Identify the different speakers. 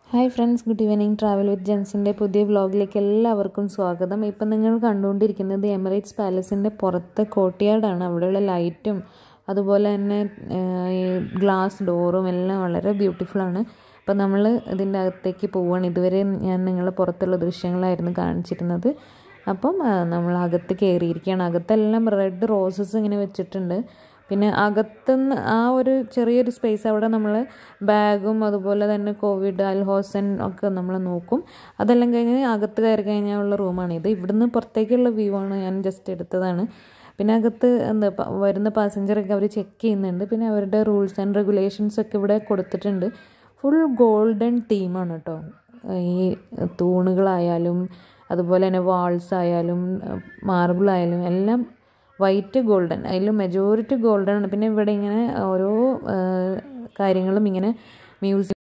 Speaker 1: hi friends good evening travel with ജെൻസിൻ്റെ പുതിയ വ്ളോഗിലേക്ക് എല്ലാവർക്കും സ്വാഗതം ഇപ്പം നിങ്ങൾ കണ്ടുകൊണ്ടിരിക്കുന്നത് എമിറേറ്റ്സ് പാലസിൻ്റെ പുറത്തെ കോട്ടിയാടാണ് അവിടെയുള്ള ലൈറ്റും അതുപോലെ തന്നെ ഈ ഗ്ലാസ് ഡോറും എല്ലാം വളരെ ബ്യൂട്ടിഫുള്ളാണ് അപ്പം നമ്മൾ ഇതിൻ്റെ അകത്തേക്ക് പോവുകയാണ് ഇതുവരെ ഞാൻ നിങ്ങളെ പുറത്തുള്ള ദൃശ്യങ്ങളായിരുന്നു കാണിച്ചിരുന്നത് അപ്പം നമ്മൾ അകത്ത് കയറിയിരിക്കുകയാണ് അകത്തെല്ലാം റെഡ് റോസസ് ഇങ്ങനെ വെച്ചിട്ടുണ്ട് പിന്നെ അകത്തുനിന്ന് ആ ഒരു ചെറിയൊരു സ്പേസ് അവിടെ നമ്മൾ ബാഗും അതുപോലെ തന്നെ കോവിഡ് അൽഹോസൻ ഒക്കെ നമ്മൾ നോക്കും അതെല്ലാം കഴിഞ്ഞ് അകത്ത് കയറി കഴിഞ്ഞാൽ ഉള്ള റൂമാണ് ഇത് ഇവിടുന്ന് പുറത്തേക്കുള്ള വ്യൂ ആണ് ഞാൻ ജസ്റ്റ് എടുത്തതാണ് പിന്നെ അകത്ത് എന്താ വരുന്ന പാസഞ്ചറൊക്കെ അവർ ചെക്ക് ചെയ്യുന്നുണ്ട് പിന്നെ അവരുടെ റൂൾസ് ആൻഡ് റെഗുലേഷൻസ് ഒക്കെ ഇവിടെ കൊടുത്തിട്ടുണ്ട് ഫുൾ ഗോൾഡൻ തീമാണ് കേട്ടോ ഈ തൂണുകളായാലും അതുപോലെ തന്നെ വാൾസ് ആയാലും മാർബിൾ ആയാലും എല്ലാം വൈറ്റ് ഗോൾഡൻ അതിൽ മെജോറിറ്റി ഗോൾഡൻ ആണ് പിന്നെ ഇവിടെ ഇങ്ങനെ ഓരോ കാര്യങ്ങളും ഇങ്ങനെ മ്യൂസിയം